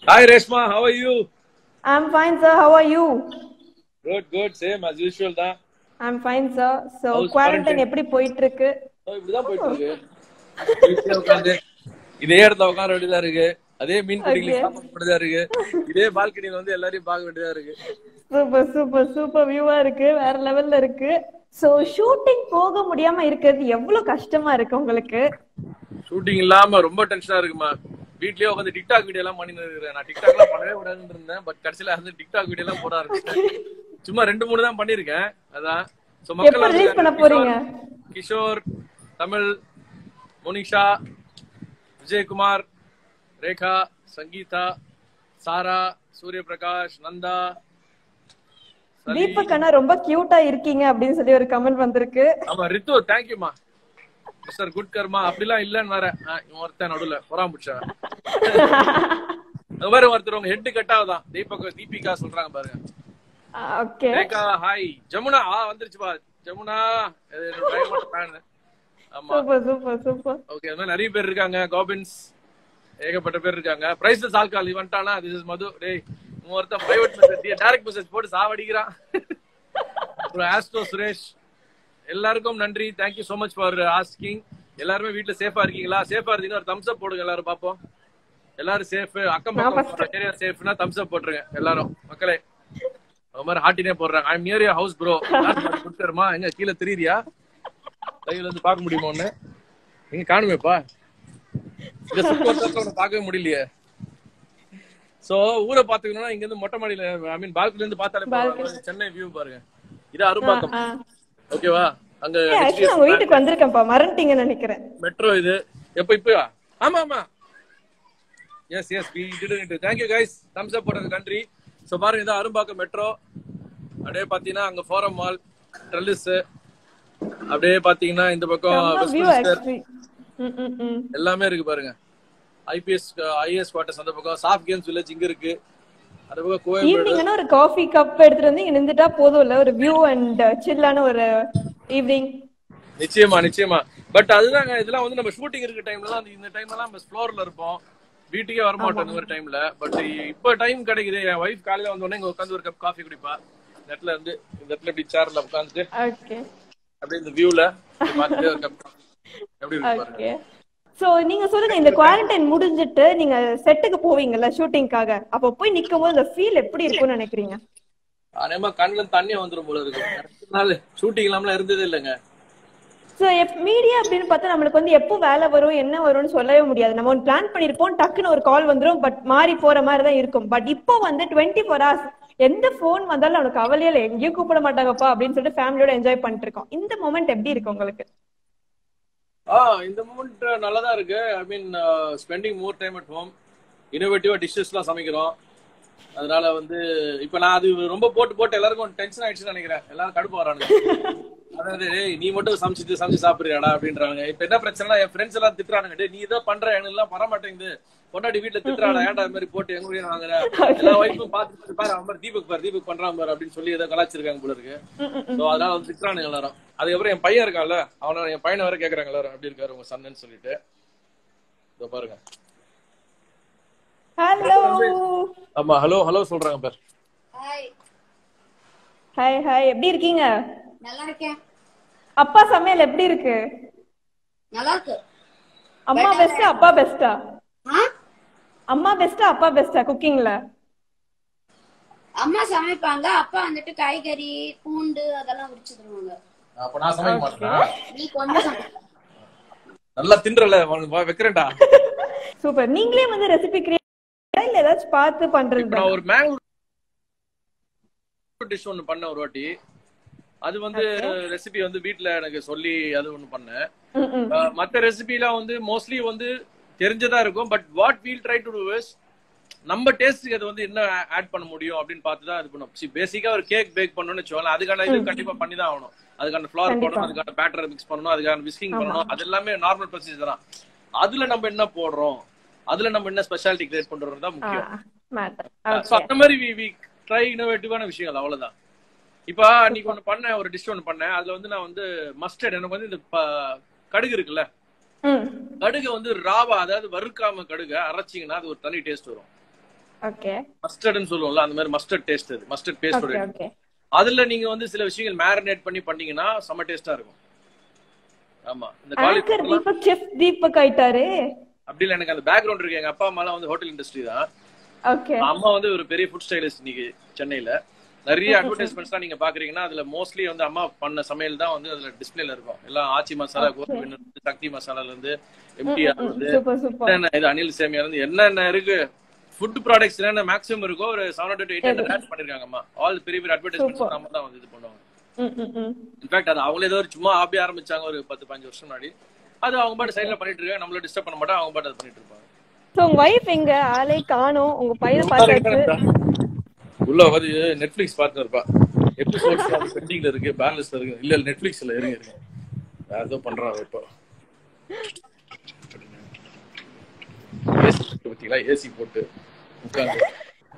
Hi Reshma, how are you? I'm fine, sir. How are you? Good, good. Same as usual தான். I'm fine, sir. So, How's quarantine quarantine? எப்படி போயிட்டு இருக்கு ஓ, இப்படிதான் போயிட்டு இருக்கு. வீட்லயே உட்கார்ந்து இதே இடத்துல உட்கார வேண்டியதா இருக்கு. அதே மீன் குடிக்கல Okay. சாப்பிட வேண்டியதா இருக்கு. இதே பால்கனில வந்து எல்லாரையும் பார்க்க வேண்டியதா இருக்கு. சூப்பர் சூப்பர் சூப்பர் வியூவா இருக்கு வேற லெவல்ல இருக்கு சோ ஷூட்டிங் போக முடியாம இருக்கிறது எவ்வளவு கஷ்டமா இருக்கு உங்களுக்கு ஷூட்டிங் இல்லாம ரொம்ப டென்ஷனா இருக்குமா. வீட்லயே உட்காந்து டிக்டாக் வீடியோ எல்லாம் பண்ணிட்டு இருக்கேன். நான் டிக்டாக் எல்லாம் பண்ணவே கூடாதுன்னு இருந்தேன். பட் கடைசியில வந்து டிக்டாக் வீடியோ எல்லாம் போட ஆரம்பிச்சிட்டேன். சும்மா ரெண்டு மூணு தான் பண்ணிருக்கேன். அதான். So மக்கள் எப்ப வந்து release பண்ண போறீங்க? கிஷோர் தமிழ் மோனிஷா விஜயகுமார் ரேகா சங்கீதா சாரா சூரிய பிரகாஷ் நந்தா சலி. தீபக் அண்ணா ரொம்ப கியூட்டா இருக்கீங்க அப்படின்னு சொல்லி ஒரு கமெண்ட் வந்திருக்கு ஆமா ரித்து தேங்க்யூமா மிஸ்டர் குட் கர்மா அப்படிலாம் இல்லன்னு வேற ஆ, இவன் ஒருத்தன் நடுவுல பொறாம்பிச்சா வேற ஒருத்தர் உங்க ஹெட் கட்டாவதான் தீபக் தீபிகா சொல்றாங்க பாருங்க ஓகே ரேகா ஹாய் ஜமுனா ஆ வந்துருச்சு பா ஜமுனா இது என்னோட diamond fan. ஆமா சூப்பர் சூப்பர் சூப்பர் ஓகே அது மாதிரி நிறைய பேர் இருக்காங்க காபின்ஸ் ஏகப்பட்ட பேர் இருக்காங்க பிரைஸ்லெஸ் ஆல்கால் இவன்ட்டானா திஸ் இஸ் மது டேய் இவன் ஒருத்தன் பிரைவேட் மெசேஜ் டைரக்ட் மெசேஜ் போட்டு சாவடிக்கிறான் அப்புறம் ஆஸ்ட்ரோ சுரேஷ் எல்லாருக்கும் நன்றி thank you so much for asking எல்லாருமே வீட்ல சேஃபா இருக்கீங்களா சேஃபா இருந்தீங்கன்னா ஒரு தம்ஸ் அப் போடுங்க எல்லாரும் பாப்போம் எல்லாரும் சேஃப் அக்கம் பக்கம் ஏரியா சேஃப்னா தம்ஸ் அப் போட்டுருங்க எல்லாரும் மக்களே அது மாதிரி ஹாட்டினே போடுறாங்க I near your house bro கொடுத்துருமா எங்க கீழே தெரியுறியா லைவ்ல இருந்து பார்க்க முடியுமா ஒண்ணு எங்க காணுமேப்பா இந்த சுத்தி வட்டத்துல உன்னை பார்க்கவே முடியலையே சோ ஊரை பாத்துக்கணும்னா இங்க இருந்து மொட்டை மாடியில ஐ மீன் பால்கனில இருந்து பார்த்தாலே போதும். சென்னை வியூ பாருங்க இது அரும்பாக்கம் ஓகேவா அங்க ஆக்சுவலி உங்க வீட்டுக்கு வந்திருக்கேன்ப்பா மறந்துட்டீங்கன்னு நினைக்கிறேன் மெட்ரோ இது எப்ப இப்பயா ஆமா ஆமா yes yes we did it thank you guys thumbs up போட்டதுக்கு நன்றி சோ பாருங்க இது அரும்பாக்கம் மெட்ரோ அப்படியே பாத்தீங்கன்னா அங்க ஃபோரம் மால் ட்ரெல்லிஸ் அப்படியே பாத்தீங்கன்னா இந்த பக்கம் வியூ வெஸ்ட்மின்ஸ்டர் ஆக்சுவலி ம் ம் ம் எல்லாமே இருக்கு பாருங்க ஐபிஎஸ் ஐஏஎஸ் குவார்டர்ஸ் அந்த பக்கம் சாஃப்ட் கேம்ஸ் வில்லேஜ் இங்க இருக்கு அந்த பக்கம் கோயம்பேடு ஈவினிங்னா ஒரு காஃபி கப் எடுத்துட்டு வந்து இங்க நின்றுட்டா போதும் இல்ல ஒரு வியூ அண்ட் சில்லான ஒரு ஈவினிங் நிச்சயமா நிச்சயமா பட் அதுதாங்க இதெல்லாம் வந்து நம்ம ஷூட்டிங் இருக்க டைம்ல அந்த இந்த டைம்ல எல்லாம் நம்ம ஃப்ளோர்ல இருப்போம் வீட்டுக்கே வர மாட்டோம் இந்த மாதிரி டைம்ல பட் இப்போ டைம் கிடைக்குது என் ஒய்ஃப் காலையில வந்த உடனே இங்க உட்காந்து ஒரு கப் காஃபி குடிப்பா இந்த இடத்துல இருந்து இந்த இடத்துல இப்படி சேர்ல உட்காந்துட்டு ஓகே அப்படியே இந்த வியூல பார்த்துட்டு ஒரு கப் எப்படி இருக்கு பாருங்க ஓகே சோ நீங்க சொல்லுங்க இந்த குவாரண்டைன் முடிஞ்சிட்டு நீங்க செட்டுக்கு போவீங்கல்ல ஷூட்டிங்காக அப்ப போய் நிக்கும் போது அந்த ஃபீல் எப்படி இருக்கும்னு நினைக்கிறீங்க அதேமா கண்ணுல இருந்து தண்ணி வந்துரும் போல இருக்கு அடுத்த நாள் ஷூட்டிங் இல்லாமலாம் இருந்ததே இல்லைங்க சோ மீடியா அப்படின்னு பார்த்தா நம்மளுக்கு வந்து எப்போ வேலை வரும் என்ன வரும்னு சொல்லவே முடியாது நம்ம ஒன்று பிளான் பண்ணிருப்போம் டக்குன்னு ஒரு கால் வந்துரும் பட் மாறி போற மாதிரி தான் இருக்கும் பட் இப்போ வந்து டுவெண்ட்டி ஃபோர் ஹவர்ஸ் எந்த ஃபோன் வந்தாலும் அவனுக்கு கவலையே இல்லை எங்கேயும் கூப்பிட மாட்டாங்கப்பா அப்படின்னு சொல்லிட்டு ஃபேமிலியோட என்ஜாய் பண்ணிட்டு இருக்கோம் இந்த மொமெண்ட் எப்படி இருக்கு உங்களுக்கு ஆ இந்த மூமெண்ட் நல்லா தான் இருக்கு I mean spending more time at home இன்னோவேட்டிவா டிஷ்ஷஸ்லாம் சமைக்கிறோம் அதனால வந்து இப்ப நான் அது ரொம்ப போட்டு போட்டு எல்லாருக்கும் டென்ஷன் ஆயிடுச்சுன்னு நினைக்கிறேன் எல்லாரும் கடுப்பு வரானுங்க அதாவது "ஏய், நீ மட்டும் சமைச்சிட்டு சமைச்சு சாப்பிடுறியாடா அப்படின்றாங்க இப்ப என்ன பிரச்சனை என் ஃப்ரெண்ட்ஸ் எல்லாம் திட்டுறானுங்க டேய் நீ இதான் பண்ற எனக்கு எல்லாம் வர மாட்டேங்குது பொண்டாட்டி வீட்டுல திட்டுறாடா ஏன்டா இது மாதிரி போட்டு எங்க வீடு வாங்குற எல்லா ஒய்ஃபும் பார்த்துட்டு பாரு அவன் பாரு தீபக் பாரு தீபக் பண்றான் பாரு அப்படின்னு சொல்லி ஏதோ கலாச்சிருக்காங்க போல இருக்கு சோ அதனால வந்து திட்டுறானுங்க எல்லாரும் அதுக்கப்புறம் என் பையன் இருக்கான்ல அவன என் பையனை வேற கேக்குறாங்க எல்லாரும் அப்படி இருக்காரு உங்க சன்னு சொல்லிட்டு இதோ பாருங்க ஹலோ ஆமா ஹலோ ஹலோ சொல்றாங்க பாரு ஹாய் ஹாய் ஹாய் எப்படி இருக்கீங்க நல்லா இருக்கேன் அப்பா சமையல் எப்படி இருக்கு நல்லா இருக்கு அம்மா பெஸ்டா அப்பா பெஸ்டா ஆ அம்மா பெஸ்டா அப்பா பெஸ்டா குக்கிங்ல அம்மா சமைப்பாங்க அப்பா வந்துட்டு காய்கறி பூண்டு அதெல்லாம் உரிச்சு தருவாங்க அப்ப நான் சமைக்க மாட்டேன் நீ கொஞ்சம் சமைப்ப. நல்லா தின்றல வைக்கிறேன்டா சூப்பர் நீங்களே வந்து ரெசிபி கிரியேட் இல்ல ஏதாச்சும் பார்த்து இப்ப பண்றது நான் ஒரு மேங்களூர் டிஷ் ஒன்னு பண்ணேன் ஒரு வாட்டி அது வந்து ரெசிபி வந்து வீட்ல எனக்கு சொல்லி அது ஒண்ணு பண்ணேன் ம், ம். அஹ் மத்த ரெசிபிலாம் வந்து மோஸ்ட்லி வந்து தெரிஞ்சதா இருக்கும் but what we'll try to do is நம்ம டேஸ்ட்டுக்கு அது வந்து என்ன ஆட் பண்ண முடியும் அப்படின்னு பார்த்து தான் இது பண்ணும் பேசிக்கா ஒரு கேக் பேக் பண்ணணும்னு வச்சுக்கோங்களேன் அதுக்கான இது கண்டிப்பா பண்ணி தான் ஆகணும் அதுக்கான ஃபிளவர் கண்டிப்பா. போடணும் அதுக்கான பேட்டரை மிக்ஸ் பண்ணணும் அதுக்கான விஸ்கிங் பண்ணணும் அது எல்லாமே நார்மல் ப்ரொசீஜர் தான் அதுல நம்ம என்ன போடுறோம் அதுல நம்ம என்ன ஸ்பெஷாலிட்டி கிரியேட் பண்றோம் தான் முக்கியம் மேட்டர் So, அந்த மாதிரி வி வி ட்ரை இன்னோவேட்டிவான விஷயங்கள் அவ்வளவுதான் இப்ப அன்னைக்கு ஒண்ணு பண்ணேன் ஒரு டிஷ் ஒண்ணு பண்ணேன் அதுல வந்து நான் வந்து மஸ்டர்ட் எனக்கு வந்து இந்த ப- கடுகு இருக்குல்ல ம் கடுகு வந்து ராவா அதாவது வறுக்காம கடுக அரைச்சிங்கன்னா அது ஒரு தனி டேஸ்ட் வரும் ஓகே மஸ்டர்ட்னு சொல்லுவோம்ல அந்த மாதிரி மஸ்டர்ட் டேஸ்ட் அது மஸ்டர்ட் பேஸ்ட் ஓகே ஓகே அதுல நீங்க வந்து சில விஷயங்கள் மேரினேட் பண்ணி பண்ணீங்கன்னா செம்ம டேஸ்டா இருக்கும் ஆமா இந்த anchor college Deepak chef Deepak ஆயிட்டாரு அப்படி இல்ல எனக்கு அந்த பேக்ரவுண்ட் இருக்கு எங்க அப்பா அம்மா வந்து ஹோட்டல் இண்டஸ்ட்ரி தான் ஓகே அம்மா வந்து ஒரு பெரிய ஃபுட் ஸ்டைலிஸ்ட் இன்னைக்கு சென்னையில நிறைய அட்வர்டைஸ்மெண்ட்ஸ் தான் நீங்க பாக்குறீங்கன்னா அதுல மோஸ்ட்லி வந்து அம்மா பண்ண சமையல் தான் வந்து அதுல டிஸ்பிளேல இருக்கும் எல்லாம் ஆச்சி மசாலா கோபி சக்தி மசாலால இருந்து எம்டிஆர் இருந்து சூப்பர் சூப்பர் என்னென்ன இது அனில் சேமியா இருந்து என்னென்ன இருக்கு ஃபுட் ப்ராடக்ட்ஸ் என்னென்ன மேக்ஸிமம் இருக்கோ ஒரு seven hundred eight hundred ads பண்ணிருக்காங்க அம்மா ஆல் பெரிய பெரிய அட்வர்டைஸ்மெண்ட்ஸ் நம்ம தான் வந்து இது பண்ணுவாங்க ம் ம் ம் இன்ஃபேக்ட் அது அவங்களே ஏதோ ஒரு சும்மா ஆபி ஆரம்பிச்சாங்க ஒரு பத்து பதினஞ்சு வருஷம் முன்னாடி அது அவங்க பாட்டு சைட்ல பண்ணிட்டு இருக்காங்க நம்மள டிஸ்டர்ப் பண்ண மாட்டோம் அவங்க பாட்டு அது பண்ணிட்டு இருப்பாங்க சோ உங்க வைஃப் எங்க ஆளே காணோம் உங்க பையனை பார்த்தாச்சு உள்ள வந்து நெட்ஃபிளிக்ஸ் பார்த்து இருப்பா எபிசோட்ஸ் பெண்டிங்ல இருக்கு பேலன்ஸ்ல இருக்கு இல்ல இல்ல நெட்ஃபிளிக்ஸ்ல இருங்க இருங்க வேற ஏதோ பண்றாங்க இப்போ ஏசி பாத்தீங்களா ஏசி போட்டு உட்கார்ந்து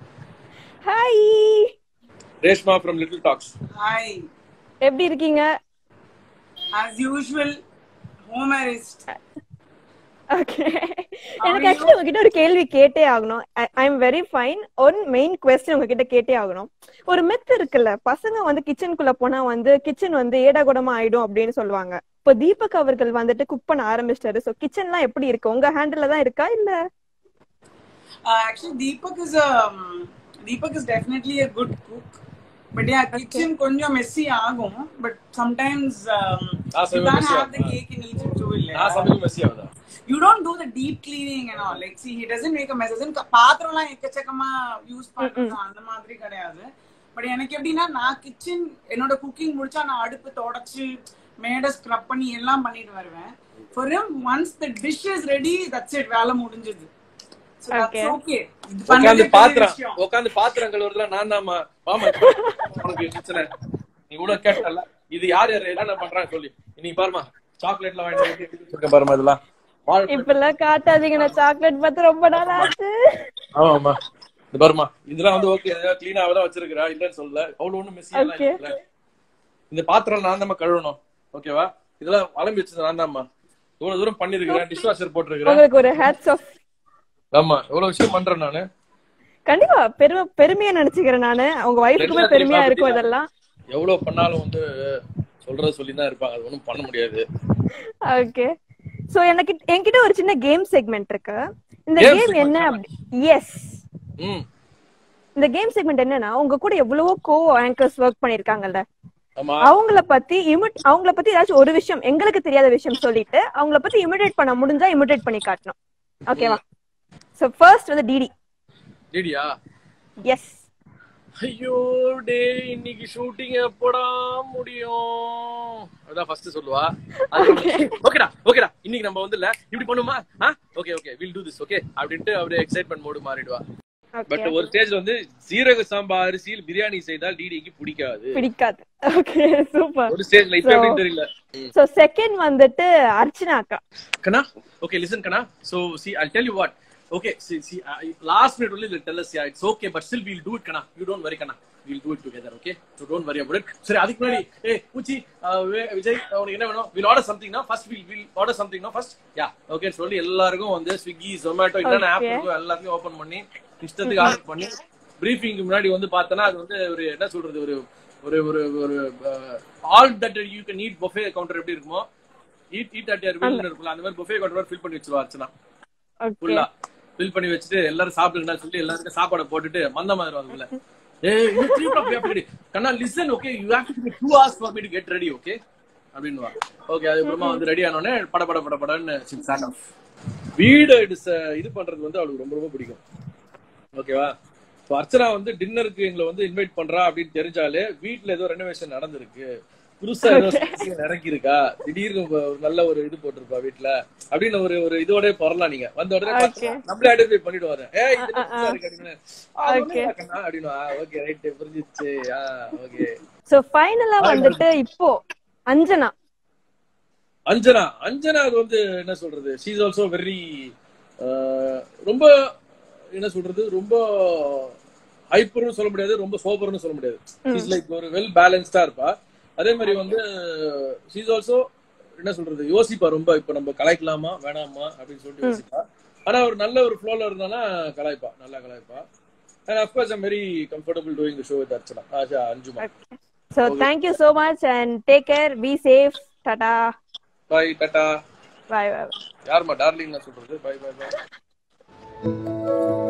hi Reshma from little talks Hi. எப்படி இருக்கீங்க As usual, Homerist. ஓகே எனக்கு ஆக்சுவலி உங்ககிட்ட ஒரு கேள்வி கேட்டே ஆகணும் I am very fine one main question உங்ககிட்ட கேட்டே ஆகணும் ஒரு மெத் இருக்குல்ல பசங்க வந்து கிச்சனுக்குள்ள போனா வந்து கிச்சன் வந்து ஏடாகுடமா ஆயிடும் அப்படின்னு சொல்லுவாங்க இப்போ தீபக் அவர்கள் வந்துட்டு குக் பண்ண ஆரம்பிச்சிட்டாரு சோ கிச்சன்லாம் எப்படி இருக்கு உங்க ஹேண்டில் தான் இருக்கா இல்ல Uh, actually, Deepak is a um, Deepak is definitely a good cook. But yeah, kitchen கொஞ்சம் messy ஆகும். But sometimes um, நான் you சமையல் can't messy have the ஆகுமா? cake in Egypt too. இல்லையா? நான் சமையல் மெஸ்ஸி ஆகுதா You don't do the deep cleaning and all. Like, see, he doesn't make a mess. As in, பாத்திரம்லாம் எக்கச்சக்கமா யூஸ் பண்றது அந்த மாதிரி கிடையாது பட் எனக்கு எப்படின்னா நான் கிச்சன் என்னோட குக்கிங் முடிச்சா நான் அடுப்பு தொடச்சு மேடை ஸ்க்ரப் பண்ணி எல்லாம் பண்ணிட்டு வருவேன் for him once the dish is ready that's it வேலை முடிஞ்சது So that's Okay. okay. இது உட்காந்து பண்றதே பெரிய பாத்திரம் விஷயம். உட்காந்து பாத்திரம் கழுவுறதுல நான் தான்மா மாமா உனக்கு பிரச்சனை நீ இவ்வளவு கேட்டல இது யார் யார் என்னென்ன பண்றாங்க சொல்லி இன்னைக்கு பாருமா சாக்லேட்ல வாங்கிட்டு வச்சிருக்கேன் பாருமா இதெல்லாம் வாழைப்பழம். இப்பெல்லாம் காட்டாதீங்க நான் சாக்லேட் பார்த்து ரொம்ப நாள் ஆச்சு ஆமாமா இது பாருமா இதெல்லாம் வந்து ஓகே கிளீனாவே தான் வச்சிருக்கிறா இல்லன்னு சொல்லல அவ்வளவு ஒண்ணும் மெஸ்ஸி எல்லாம் Okay. இல்ல இந்த பாத்திரம் நான் தான் கழுவணும் ஓகேவா இதெல்லாம் வளம்பி வச்சது நான் தான்மா இவ்வளவு தூரம் பண்ணிருக்கிறேன் டிஷ் வாஷர் போட்டிருக்கிறேன் உங்களுக்கு ஒரு ஹேட்ஸ் ஆஃப் ஆமா இவ்வளவு விஷயம் பண்றேன் நானு கண்டிப்பா பெருமை பெருமையா நினைச்சுக்கிறேன் நானு உங்க வைஃபுக்குமே எல்லாத்தையும் பெருமையா இருக்கும் பாத்துட்டீங்களா? இதெல்லாம் எவ்வளவு பண்ணாலும் வந்து சொல்றத சொல்லி தான் இருப்பாங்க அது ஒண்ணும் பண்ண முடியாது ஓகே சோ எனக்கு என்கிட்ட ஒரு சின்ன கேம் செக்மெண்ட் இருக்கு இந்த Game கேம் segment என்ன ஆ? அப்படி எஸ் ம் இந்த கேம் செக்மெண்ட் என்னன்னா உங்க கூட எவ்வளவோ கோ ஆங்கர்ஸ் ஒர்க் பண்ணிருக்காங்கல்ல ஆமா அவங்கள பத்தி இமிட் அவங்கள பத்தி ஏதாச்சும் ஒரு விஷயம் எங்களுக்கு தெரியாத விஷயம் சொல்லிட்டு அவங்கள பத்தி இமிடேட் பண்ண முடிஞ்சா இமிடேட் பண்ணி காட்டணும் ஓகேவா சோ ஃபர்ஸ்ட் வந்து டிடி டிடியா எஸ் ஐயோ டே இன்னைக்கு ஷூட்டிங் எப்படா முடியும் அதான் ஃபர்ஸ்ட் சொல்லுவா ஓகேடா ஓகேடா இன்னைக்கு நம்ம வந்து இல்ல இப்படி பண்ணுமா ஆ okay okay will do this okay அப்படின்ட்டு அப்படியே எக்ஸைட்மெண்ட் மோடு மாறிடுவா ஓகே பட் ஒரு ஸ்டேஜ்ல வந்து சீரக சாம்பா அரிசியில் பிரியாணி செய்தால் டிடிக்கு பிடிக்காது பிடிக்காது ஓகே சூப்பர் ஒரு ஸ்டேஜ்ல இப்ப எப்படி தெரியல சோ செகண்ட் வந்துட்டு அர்ச்சனா அக்கா Kana? Okay, listen, Kana. So, see, I'll tell you what. Okay, see, see, uh, last minute only they'll tell us, yeah, it's okay, but still we'll do it, Kana. You don't worry, Kana. We'll do it together, okay? So don't worry about it. சரி அதுக்கு முன்னாடி ஏய் பூச்சி uh, வே- Vijay uh, உனக்கு என்ன வேணும் will order something first will will order something first yeah okay சொல்லி எல்லாருக்கும் வந்து ஸ்விக்கி ஜொமேட்டோ என்னென்ன ஆப் Okay. இருக்கோ எல்லாத்தையும் ஓபன் பண்ணி இஷ்டத்துக்கு ஆர்டர் பண்ணி பிரீஃபிங்க்கு முன்னாடி வந்து பார்த்தனா அது வந்து ஒரு என்ன சொல்றது ஒரு ஒரு ஒரு ஒரு all that you can need buffet counter எப்படி இருக்குமோ eat eat at your will இருக்கும்ல அந்த மாதிரி பொஃபே கவுண்டர் ஃபில் பண்ணி வச்சிருவா அர்ச்சனா ஓகே ஃபுல்லா ஃபில் பண்ணி வச்சுட்டு எல்லாரும் சாப்பிடுங்கன்னு சொல்லி எல்லாருக்கும் சாப்பாடை போட்டுட்டு மந்த மாதிரி வரும்ல ஏய் you three o'clock we have to get it. கண்ணா listen okay you have to give two hours for me to get ready okay அப்படின்னுவா ஓகே அதுக்கப்புறமா வந்து ரெடி ஆனோடனே பட பட பட படன்னு ஸ்டார்ட் ஆஃப் வீடு இது ச- இது பண்றது வந்து அவளுக்கு ரொம்ப ரொம்ப பிடிக்கும் ஓகேவா இப்போ அர்ச்சனா வந்து டின்னருக்கு எங்களை வந்து இன்வைட் பண்றா அப்படின்னு தெரிஞ்சாலே வீட்ல ஏதோ ரெனோவேஷன் நடந்திருக்கு புதுசா ஏதோ something இறங்கியிருக்கா திடீர்னு ஒரு நல்ல ஒரு இது போட்டிருப்பா வீட்ல அப்படின்னு ஒரு ஒரு இதோட பொறலாம் நீங்க வந்த உடனே Okay. பார்த்தா நம்மளே ஐடென்டிஃபை பண்ணிடுவாரு ஏய் இது ஆ, ஆ, புதுசா இருக்கு அப்படின்னு ஆ, அது Okay. ஒண்ணும் இல்ல கண்ணா அப்படின்னு ஓகே ரைட் புரிஞ்சிச்சு ஆ ஓகே சோ ஃபைனலா வந்துட்டு இப்போ அஞ்சனா அஞ்சனா அஞ்சனா அது வந்து என்ன சொல்றது ஷீஸ் ஆல்சோ வெரி ரொம்ப என்ன சொல்றது ரொம்ப ஹைப்பர்னு சொல்ல முடியாது ரொம்ப சோபர்னு சொல்ல முடியாது ஷீஸ் லைக் ஒரு வெல் பேலன்ஸ்டா இருப்பா அதே மாதிரி வந்து ஷீஸ் ஆல்சோ என்ன சொல்றது யோசிப்பா ரொம்ப இப்ப நம்ம கலாய்க்கலாமா வேணாமா அப்படின்னு சொல்லிட்டு யோசிப்பா ஆனா ஒரு நல்ல ஒரு ஃப்ளோல இருந்தானா கலாய்ப்பா நல்லா கலாய்ப்பா And of course, I'm very comfortable doing the show with Archana. Aja, Anjuma. So thank you so much and take care. Be safe. Tata. Bye, tata. Bye bye. யாருமா டார்லிங் நான் சொல்றது பை பை பை